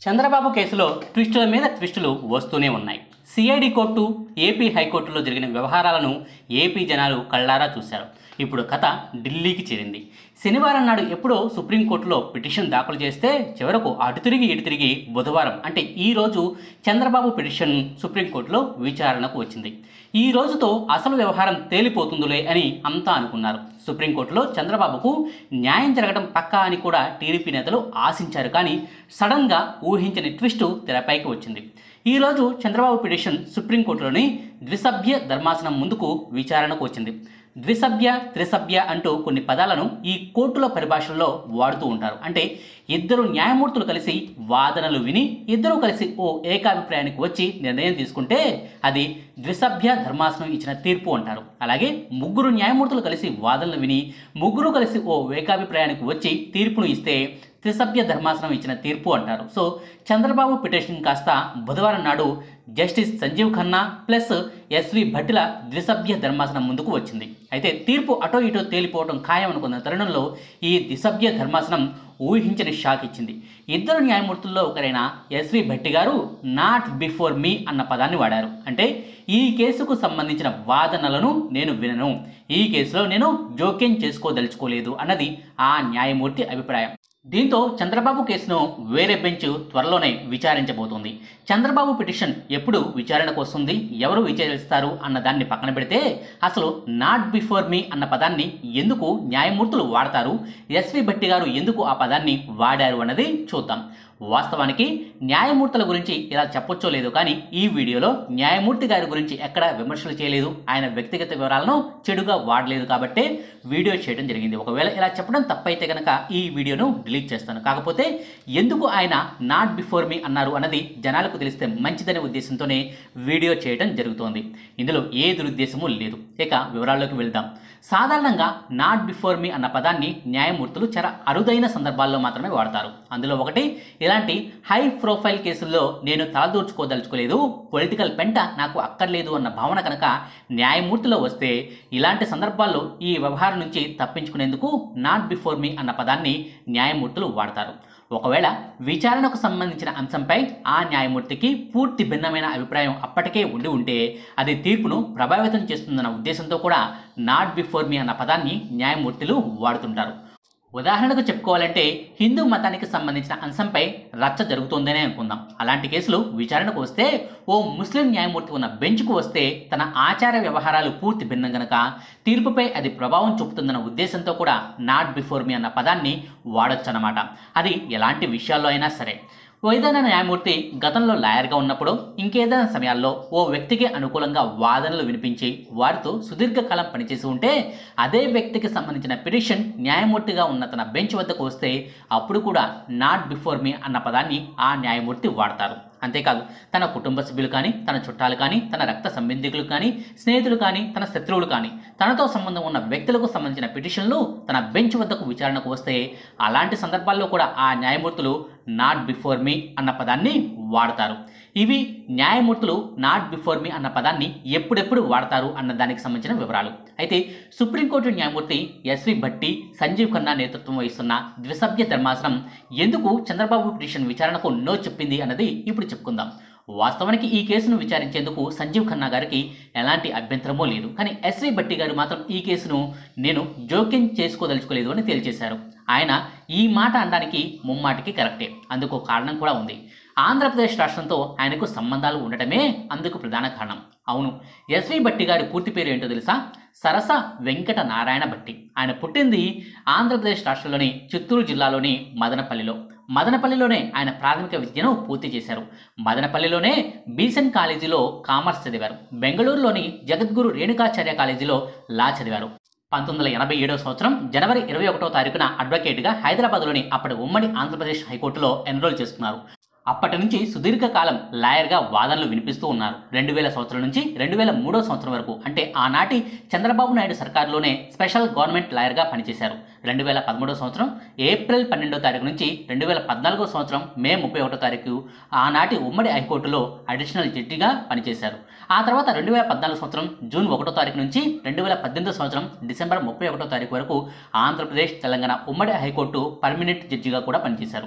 చంద్రబాబు కేసులో ట్విస్టుల మీద ట్విస్టులు వస్తూనే ఉన్నాయి సిఐడి కోర్టు ఏపీ హైకోర్టులో జరిగిన వ్యవహారాలను ఏపీ జనాలు కళ్ళారా చూశారు ఇప్పుడు కథ ఢిల్లీకి చేరింది శనివారం నాడు ఎప్పుడో సుప్రీంకోర్టులో పిటిషన్ దాఖలు చేస్తే చివరకు అటు తిరిగి ఇటు తిరిగి బుధవారం అంటే ఈ రోజు చంద్రబాబు పిటిషన్ సుప్రీంకోర్టులో విచారణకు వచ్చింది ఈ రోజుతో అసలు వ్యవహారం తేలిపోతుందిలే అని అంతా అనుకున్నారు సుప్రీంకోర్టులో చంద్రబాబుకు న్యాయం జరగడం పక్కా అని కూడా టీడీపీ నేతలు ఆశించారు కానీ సడన్గా ఊహించని ట్విస్టు తెరపైకి వచ్చింది ఈ రోజు చంద్రబాబు పిటిషన్ సుప్రీంకోర్టులోని ద్విసభ్య ధర్మాసనం ముందుకు విచారణకు వచ్చింది ద్విసభ్య త్రిసభ్య అంటూ కొన్ని పదాలను ఈ కోర్టుల పరిభాషల్లో వాడుతూ ఉంటారు అంటే ఇద్దరు న్యాయమూర్తులు కలిసి వాదనలు విని ఇద్దరూ కలిసి ఓ ఏకాభిప్రాయానికి వచ్చి నిర్ణయం తీసుకుంటే అది ద్విసభ్య ధర్మాసనం ఇచ్చిన తీర్పు అంటారు అలాగే ముగ్గురు న్యాయమూర్తులు కలిసి వాదనలు విని ముగ్గురు కలిసి ఓ ఏకాభిప్రాయానికి వచ్చి తీర్పును ఇస్తే త్రిసభ్య ధర్మాసనం ఇచ్చిన తీర్పు అంటారు సో చంద్రబాబు పిటిషన్ కాస్త బుధవారం నాడు justice Sanjiv Khanna plus S V భట్టిల ద్విసభ్య ధర్మాసనం ముందుకు వచ్చింది అయితే తీర్పు అటో ఇటో తేలిపోవడం ఖాయం అనుకున్న తరుణంలో ఈ ద్విసభ్య ధర్మాసనం ఊహించని షాక్ ఇచ్చింది ఇద్దరు న్యాయమూర్తుల్లో ఒకరైన ఎస్వి భట్టి గారు నాట్ బిఫోర్ మీ అన్న పదాన్ని వాడారు అంటే ఈ కేసుకు సంబంధించిన వాదనలను నేను వినను ఈ కేసులో నేను జోక్యం చేసుకోదలుచుకోలేదు అన్నది ఆ న్యాయమూర్తి అభిప్రాయం దీంతో చంద్రబాబు కేసును వేరే బెంచ్ త్వరలోనే విచారించబోతోంది చంద్రబాబు పిటిషన్ ఎప్పుడు విచారణకు వస్తుంది ఎవరు విచారిస్తారు అన్న దాన్ని పక్కన పెడితే అసలు నాట్ బిఫోర్ మీ అన్న పదాన్ని ఎందుకు న్యాయమూర్తులు వాడతారు ఎస్వి భట్టి గారు ఎందుకు ఆ పదాన్ని వాడారు అన్నది చూద్దాం వాస్తవానికి న్యాయమూర్తుల గురించి ఇలా చెప్పొచ్చో లేదో కానీ ఈ వీడియోలో న్యాయమూర్తి గారి గురించి ఎక్కడ విమర్శలు చేయలేదు ఆయన వ్యక్తిగత వివరాలను చెడుగా వాడలేదు కాబట్టే వీడియో చేయడం జరిగింది ఒకవేళ ఇలా చెప్పడం తప్పైతే కనుక ఈ వీడియోను డిలీట్ చేస్తాను కాకపోతే ఎందుకు ఆయన నాట్ బిఫోర్ మీ అన్నారు అన్నది జనాలకు తెలిస్తే మంచిదనే ఉద్దేశంతోనే వీడియో చేయడం జరుగుతోంది ఇందులో ఏ దురుద్దేశము లేదు ఇక వివరాల్లోకి వెళ్దాం సాధారణంగా నాట్ బిఫోర్ మీ అన్న పదాన్ని న్యాయమూర్తులు చాలా అరుదైన సందర్భాల్లో మాత్రమే వాడతారు అందులో ఒకటి ఇలాంటి హై ప్రొఫైల్ కేసుల్లో నేను తలదూర్చుకోదలుచుకోలేదు పొలిటికల్ పెంట నాకు అక్కర్లేదు అన్న భావన కనుక న్యాయమూర్తిలో వస్తే ఇలాంటి సందర్భాల్లో ఈ వ్యవహారం నుంచి తప్పించుకునేందుకు నాట్ బిఫోర్ మీ అన్న పదాన్ని న్యాయమూర్తులు వాడతారు ఒకవేళ విచారణకు సంబంధించిన అంశంపై ఆ న్యాయమూర్తికి పూర్తి భిన్నమైన అభిప్రాయం అప్పటికే ఉండి ఉంటే అది తీర్పును ప్రభావితం చేస్తుందన్న ఉద్దేశంతో కూడా నాట్ బిఫోర్ మీ అన్న పదాన్ని న్యాయమూర్తులు వాడుతుంటారు ఉదాహరణకు చెప్పుకోవాలంటే హిందూ మతానికి సంబంధించిన అంశంపై రచ్చ జరుగుతోందనే అనుకుందాం అలాంటి కేసులు విచారణకు వస్తే ఓ ముస్లిం న్యాయమూర్తి ఉన్న బెంచ్కు వస్తే తన ఆచార వ్యవహారాలు పూర్తి భిన్నం గనక తీర్పుపై అది ప్రభావం చూపుతుందన్న ఉద్దేశంతో కూడా నాట్ బిఫోర్ మీ అన్న పదాన్ని వాడొచ్చన్నమాట అది ఎలాంటి విషయాల్లో అయినా సరే ఏదైనా న్యాయమూర్తి గతంలో లాయర్గా ఉన్నప్పుడు ఇంకేదైనా సమయాల్లో ఓ వ్యక్తికి అనుకూలంగా వాదనలు వినిపించి వారితో సుదీర్ఘకాలం పనిచేసి ఉంటే అదే వ్యక్తికి సంబంధించిన పిటిషన్ న్యాయమూర్తిగా ఉన్న తన బెంచ్ వద్దకు వస్తే అప్పుడు కూడా నాట్ బిఫోర్ మీ అన్న పదాన్ని ఆ న్యాయమూర్తి వాడతారు అంతేకాదు తన కుటుంబ సభ్యులు కానీ తన చుట్టాలు కానీ తన రక్త సంబంధికులు కానీ స్నేహితులు కానీ తన శత్రువులు కానీ తనతో సంబంధం ఉన్న వ్యక్తులకు సంబంధించిన పిటిషన్లు తన బెంచ్ వద్దకు విచారణకు వస్తే అలాంటి సందర్భాల్లో కూడా ఆ న్యాయమూర్తులు నాట్ బిఫోర్ మీ అన్న పదాన్ని వాడతారు ఇవి న్యాయమూర్తులు నాట్ బిఫోర్ మీ అన్న పదాన్ని ఎప్పుడెప్పుడు వాడతారు అన్న దానికి సంబంధించిన వివరాలు అయితే సుప్రీంకోర్టు న్యాయమూర్తి ఎస్వి భట్టి సంజీవ్ ఖన్నా నేతృత్వం వహిస్తున్న ద్విసభ్య ధర్మాసనం ఎందుకు చంద్రబాబు పిటిషన్ విచారణకు నో చెప్పింది అన్నది ఇప్పుడు చెప్పుకుందాం వాస్తవానికి ఈ కేసును విచారించేందుకు సంజీవ్ ఖన్నా గారికి ఎలాంటి అభ్యంతరమూ లేదు కానీ ఎస్వి భట్టి గారు మాత్రం ఈ కేసును నేను జోక్యం చేసుకోదలుచుకోలేదు అని తేల్చేశారు ఆయన ఈ మాట అనడానికి ముమ్మాటికి కరెక్టే అందుకు కారణం కూడా ఉంది ఆంధ్రప్రదేశ్ రాష్ట్రంతో ఆయనకు సంబంధాలు ఉండటమే అందుకు ప్రధాన కారణం అవును ఎస్వి భట్టి గారి పూర్తి పేరు ఏంటో తెలుసా సరస వెంకట నారాయణ భట్టి ఆయన పుట్టింది ఆంధ్రప్రదేశ్ రాష్ట్రంలోని చిత్తూరు జిల్లాలోని మదనపల్లిలో మదనపల్లిలోనే ఆయన ప్రాథమిక విద్యను పూర్తి చేశారు మదనపల్లిలోనే బీసెన్ కాలేజీలో కామర్స్ చదివారు బెంగళూరులోని జగద్గురు రేణుకాచార్య కాలేజీలో లా చదివారు పంతొమ్మిది వందల ఎనభై ఏడవ సంవత్సరం జనవరి ఇరవై ఒకటో తారీఖున అడ్వకేట్గా హైదరాబాద్లోని అప్పటి ఉమ్మడి ఆంధ్రప్రదేశ్ హైకోర్టులో ఎన్రోల్ చేసుకున్నారు అప్పటి నుంచి సుదీర్ఘకాలం లాయర్గా వాదనలు వినిపిస్తూ ఉన్నారు రెండు వేల సంవత్సరం నుంచి రెండు వేల మూడో సంవత్సరం వరకు అంటే ఆనాటి చంద్రబాబు నాయుడు సర్కారులోనే స్పెషల్ గవర్నమెంట్ లాయర్గా పనిచేశారు రెండు వేల పదమూడో సంవత్సరం ఏప్రిల్ పన్నెండో తారీఖు నుంచి రెండు వేల పద్నాలుగో సంవత్సరం మే ముప్పై ఒకటో తారీఖు ఆనాటి ఉమ్మడి హైకోర్టులో అడిషనల్ జడ్జిగా పనిచేశారు ఆ తర్వాత రెండు వేల పద్నాలుగు సంవత్సరం జూన్ ఒకటో తారీఖు నుంచి రెండు వేల పద్దెనిమిదో సంవత్సరం డిసెంబర్ ముప్పై ఒకటో తారీఖు వరకు ఆంధ్రప్రదేశ్ తెలంగాణ ఉమ్మడి హైకోర్టు పర్మనెంట్ జడ్జిగా కూడా పనిచేశారు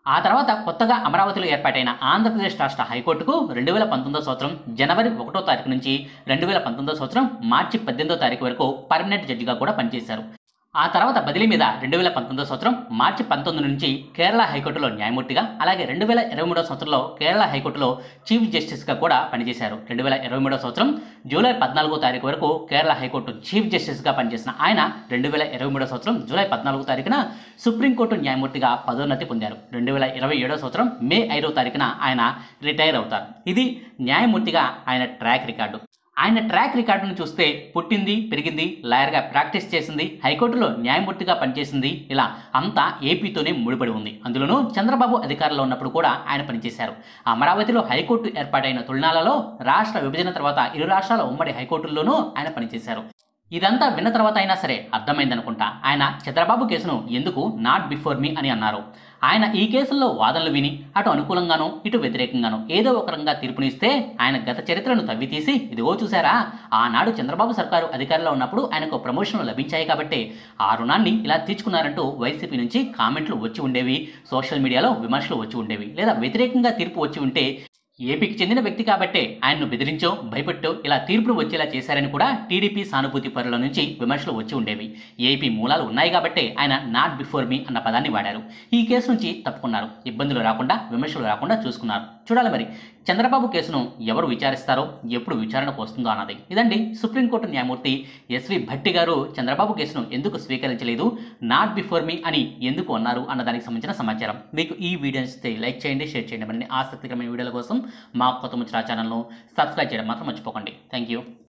ఆ తర్వాత కొత్తగా అమరావతిలో ఏర్పాటైన ఆంధ్రప్రదేశ్ రాష్ట్ర హైకోర్టుకు రెండు వేల పంతొమ్మిదో సంవత్సరం జనవరి ఒకటో తారీఖు నుంచి రెండు వేల పంతొమ్మిదో సంవత్సరం మార్చి పద్దెనిమిదో తారీఖు వరకు పర్మనెంట్ జడ్జిగా కూడా పనిచేశారు ఆ తర్వాత బదిలీ మీద రెండు వేల పంతొమ్మిదో సంవత్సరం మార్చి పంతొమ్మిది నుంచి కేరళ హైకోర్టులో న్యాయమూర్తిగా అలాగే రెండు వేల ఇరవై మూడో సంవత్సరంలో కేరళ హైకోర్టులో చీఫ్ జస్టిస్గా కూడా పనిచేశారు రెండు వేల ఇరవై మూడో సంవత్సరం జూలై పద్నాలుగో తారీఖు వరకు కేరళ హైకోర్టు చీఫ్ జస్టిస్గా పనిచేసిన ఆయన రెండు వేల ఇరవై మూడో సంవత్సరం జూలై పద్నాలుగో తారీఖున సుప్రీంకోర్టు న్యాయమూర్తిగా పదోన్నతి పొందారు రెండు వేల ఇరవై ఏడో సంవత్సరం మే ఐదో తారీఖున ఆయన రిటైర్ అవుతారు ఇది న్యాయమూర్తిగా ఆయన ట్రాక్ రికార్డు ఆయన ట్రాక్ రికార్డును చూస్తే పుట్టింది పెరిగింది లాయర్గా ప్రాక్టీస్ చేసింది హైకోర్టులో న్యాయమూర్తిగా పనిచేసింది ఇలా అంతా ఏపీతోనే ముడిపడి ఉంది అందులోనూ చంద్రబాబు అధికారంలో ఉన్నప్పుడు కూడా ఆయన పనిచేశారు అమరావతిలో హైకోర్టు ఏర్పాటైన తొలినాలలో రాష్ట్ర విభజన తర్వాత ఇరు రాష్ట్రాల ఉమ్మడి హైకోర్టుల్లోనూ ఆయన పనిచేశారు ఇదంతా విన్న తర్వాత అయినా సరే అర్థమైందనుకుంటా ఆయన చంద్రబాబు కేసును ఎందుకు నాట్ బిఫోర్ మీ అని అన్నారు ఆయన ఈ కేసుల్లో వాదనలు విని అటు అనుకూలంగానో ఇటు వ్యతిరేకంగానో ఏదో ఒక రకంగా తీర్పునిస్తే ఆయన గత చరిత్రను తవ్వితీసి ఇదిగో చూసారా ఆనాడు చంద్రబాబు సర్కారు అధికారంలో ఉన్నప్పుడు ఆయనకు ప్రమోషన్లు లభించాయి కాబట్టి ఆ రుణాన్ని ఇలా తీర్చుకున్నారంటూ వైసీపీ నుంచి కామెంట్లు వచ్చి ఉండేవి సోషల్ మీడియాలో విమర్శలు వచ్చి ఉండేవి లేదా వ్యతిరేకంగా తీర్పు వచ్చి ఉంటే ఏపీకి చెందిన వ్యక్తి కాబట్టే ఆయన్ను బెదిరించో భయపెట్టో ఇలా తీర్పును వచ్చేలా చేశారని కూడా టీడీపీ సానుభూతి పరుల నుంచి విమర్శలు వచ్చి ఉండేవి ఏపీ మూలాలు ఉన్నాయి కాబట్టే ఆయన నాట్ బిఫోర్ మీ అన్న పదాన్ని వాడారు ఈ కేసు నుంచి తప్పుకున్నారు ఇబ్బందులు రాకుండా విమర్శలు రాకుండా చూసుకున్నారు చూడాలి మరి చంద్రబాబు కేసును ఎవరు విచారిస్తారో ఎప్పుడు విచారణకు వస్తుందో అన్నది ఇదండి సుప్రీంకోర్టు న్యాయమూర్తి ఎస్వి భట్టి గారు చంద్రబాబు కేసును ఎందుకు స్వీకరించలేదు నాట్ బిఫోర్ మీ అని ఎందుకు అన్నారు అన్న దానికి సంబంధించిన సమాచారం మీకు ఈ వీడియో నచ్చితే లైక్ చేయండి షేర్ చేయండి మరిన్ని ఆసక్తికరమైన వీడియోల కోసం మా కొత్త ముచ్చరా ఛానల్ను సబ్స్క్రైబ్ చేయడం మాత్రం మర్చిపోకండి థ్యాంక్ యూ